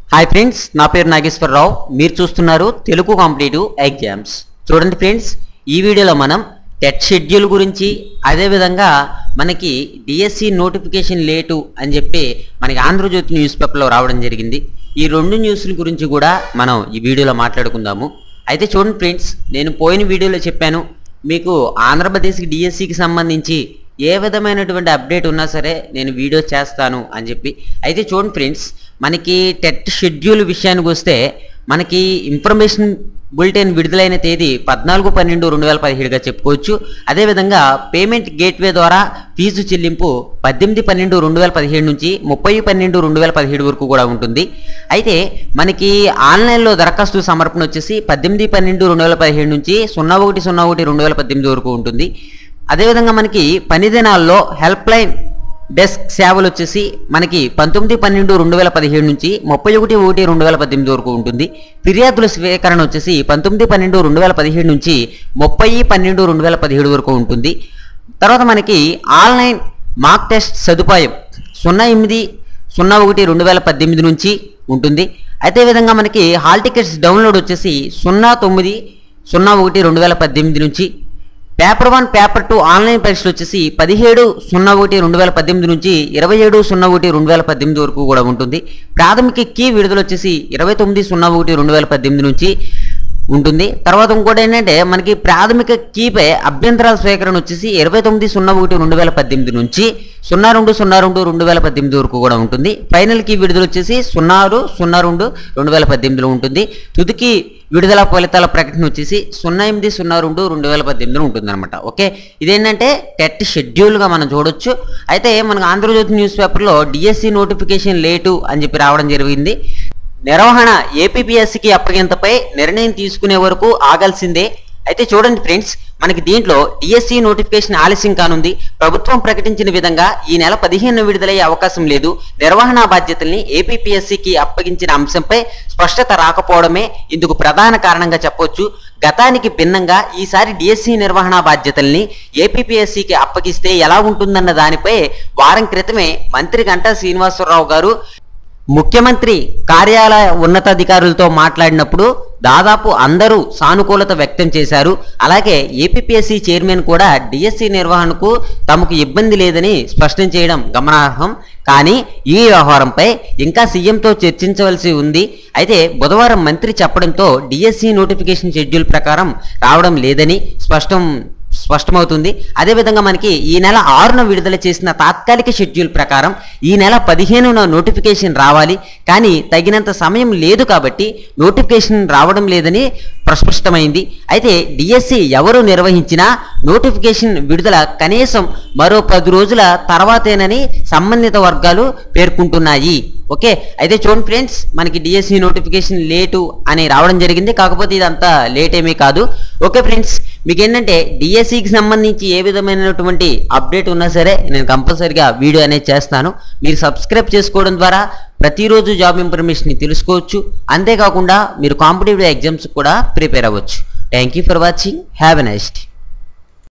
hi friends నా పేరు నాగేశ్వరరావు మీరు చూస్తున్నారు తెలుగు కాంపిటేటివ్ ఎగ్జామ్స్ చూడండి ఫ్రెండ్స్ ఈ వీడియోలో మనం టెట్ షెడ్యూల్ గురించి అదేవిధంగా మనకి డిఎస్సి నోటిఫికేషన్ లేటు అని చెప్పి మనకి ఆంధ్రజ్యోతి న్యూస్ పేపర్లో రావడం జరిగింది ఈ రెండు న్యూస్ల గురించి కూడా మనం ఈ వీడియోలో మాట్లాడుకుందాము అయితే చూడండి ఫ్రెండ్స్ నేను పోయిన వీడియోలో చెప్పాను మీకు ఆంధ్రప్రదేశ్కి డిఎస్సికి సంబంధించి ఏ విధమైనటువంటి అప్డేట్ ఉన్నా సరే నేను వీడియో చేస్తాను అని చెప్పి అయితే చూడండి ఫ్రెండ్స్ మనకి టెట్ షెడ్యూల్ విషయానికి వస్తే మనకి ఇన్ఫర్మేషన్ బులెటిన్ విడుదలైన తేదీ పద్నాలుగు పన్నెండు రెండు వేల పదిహేడుగా చెప్పుకోవచ్చు అదేవిధంగా పేమెంట్ గేట్వే ద్వారా ఫీజు చెల్లింపు పద్దెనిమిది పన్నెండు రెండు వేల పదిహేడు నుంచి ముప్పై పన్నెండు రెండు వేల పదిహేడు వరకు కూడా ఉంటుంది అయితే మనకి ఆన్లైన్లో దరఖాస్తు సమర్పణ వచ్చేసి పద్దెనిమిది పన్నెండు రెండు వేల పదిహేడు నుంచి సున్నా ఒకటి సున్నా ఒకటి రెండు వేల పద్దెనిమిది వరకు ఉంటుంది అదేవిధంగా మనకి పని దినాల్లో హెల్ప్ లైన్ డెస్క్ సేవలు వచ్చేసి మనకి పంతొమ్మిది పన్నెండు రెండు వేల పదిహేడు నుంచి ముప్పై ఒకటి ఒకటి రెండు వేల పద్దెనిమిది వరకు ఉంటుంది ఫిర్యాదుల స్వీకరణ వచ్చేసి పంతొమ్మిది పన్నెండు రెండు వేల పదిహేడు నుంచి ముప్పై పన్నెండు రెండు వేల పదిహేడు వరకు ఉంటుంది తర్వాత మనకి ఆన్లైన్ మాక్ టెస్ట్ సదుపాయం సున్నా ఎనిమిది సున్నా ఒకటి రెండు వేల పద్దెనిమిది నుంచి ఉంటుంది అయితే విధంగా మనకి హాల్ టికెట్స్ డౌన్లోడ్ వచ్చేసి సున్నా తొమ్మిది సున్నా ఒకటి రెండు వేల పద్దెనిమిది నుంచి paper one paper two online పరీక్షలు వచ్చేసి పదిహేడు సున్నా ఒకటి రెండు వేల పద్దెనిమిది నుంచి ఇరవై ఏడు సున్నా ఒకటి రెండు వేల పద్దెనిమిది వరకు కూడా ఉంటుంది ప్రాథమిక కీ విడుదల వచ్చేసి ఇరవై తొమ్మిది సున్నా ఒకటి రెండు వేల పద్దెనిమిది నుంచి ఉంటుంది తర్వాత ఇంకోటి ఏంటంటే మనకి ప్రాథమిక కీపై అభ్యంతరాల స్వీకరణ వచ్చేసి ఇరవై తొమ్మిది సున్నా ఒకటి రెండు వేల పద్దెనిమిది నుంచి సున్నా రెండు సున్నా రెండు రెండు వేల పద్దెనిమిది వరకు కూడా ఉంటుంది ఫైనల్ కీ విడుదల వచ్చేసి సున్నా ఆరు సున్నా రెండు రెండు వేల పద్దెనిమిదిలో ఉంటుంది తుదికి విడుదల ఫలితాల ప్రకటన వచ్చేసి సున్నా ఎనిమిది సున్నా రెండు రెండు వేల పద్దెనిమిదిలో ఉంటుంది అనమాట ఓకే ఇదేంటంటే టెట్ షెడ్యూల్గా మనం చూడొచ్చు అయితే మనకు ఆంధ్రజ్యోతి న్యూస్ పేపర్లో డిఎస్సి నోటిఫికేషన్ లేటు అని చెప్పి రావడం జరిగింది నిర్వహణ ఏపీపీఎస్సికి అప్పగింతపై నిర్ణయం తీసుకునే వరకు ఆగాల్సిందే అయితే చూడండి ఫ్రెండ్స్ మనకి దీంట్లో డిఎస్సి నోటిఫికేషన్ ఆలస్యం కానుంది ప్రభుత్వం ప్రకటించిన విధంగా ఈ నెల పదిహేను విడుదలయ్యే అవకాశం లేదు నిర్వహణ బాధ్యతల్ని ఏపీపీఎస్సికి అప్పగించిన అంశంపై స్పష్టత రాకపోవడమే ఇందుకు ప్రధాన కారణంగా చెప్పొచ్చు గతానికి భిన్నంగా ఈసారి డిఎస్సి నిర్వహణ బాధ్యతల్ని ఏపీపీఎస్సికి అప్పగిస్తే ఎలా ఉంటుందన్న దానిపై వారం క్రితమే మంత్రి గంటా శ్రీనివాసరావు గారు ముఖ్యమంత్రి కార్యాలయ ఉన్నతాధికారులతో మాట్లాడినప్పుడు దాదాపు అందరూ సానుకూలత వ్యక్తం చేశారు అలాగే ఏపీపీఎస్సీ చైర్మన్ కూడా డిఎస్సి నిర్వహణకు తమకు ఇబ్బంది లేదని స్పష్టం చేయడం గమనార్హం కానీ ఈ వ్యవహారంపై ఇంకా సీఎంతో చర్చించవలసి ఉంది అయితే బుధవారం మంత్రి చెప్పడంతో డిఎస్సి నోటిఫికేషన్ షెడ్యూల్ ప్రకారం రావడం లేదని స్పష్టం స్పష్టమవుతుంది అదేవిధంగా మనకి ఈ నెల ఆరున విడుదల చేసిన తాత్కాలిక షెడ్యూల్ ప్రకారం ఈ నెల పదిహేనున నోటిఫికేషన్ రావాలి కానీ తగినంత సమయం లేదు కాబట్టి నోటిఫికేషన్ రావడం లేదని ప్రస్పష్టమైంది అయితే డిఎస్సి ఎవరు నిర్వహించినా నోటిఫికేషన్ విడుదల కనీసం మరో పది రోజుల తర్వాతేనని సంబంధిత వర్గాలు పేర్కొంటున్నాయి ఓకే అయితే చూడండి ఫ్రెండ్స్ మనకి డిఎస్సి నోటిఫికేషన్ లేటు అని రావడం జరిగింది కాకపోతే ఇదంతా లేట్ ఏమీ కాదు ఓకే ఫ్రెండ్స్ మీకు ఏంటంటే డిఎస్సికి సంబంధించి ఏ విధమైనటువంటి అప్డేట్ ఉన్నా సరే నేను కంపల్సరీగా వీడియో అనేది చేస్తాను మీరు సబ్స్క్రైబ్ చేసుకోవడం ద్వారా ప్రతిరోజు జాబ్ ఇన్ఫర్మేషన్ తెలుసుకోవచ్చు అంతేకాకుండా మీరు కాంపిటేటివ్ ఎగ్జామ్స్ కూడా ప్రిపేర్ అవ్వచ్చు thank you for watching have a నైస్ట్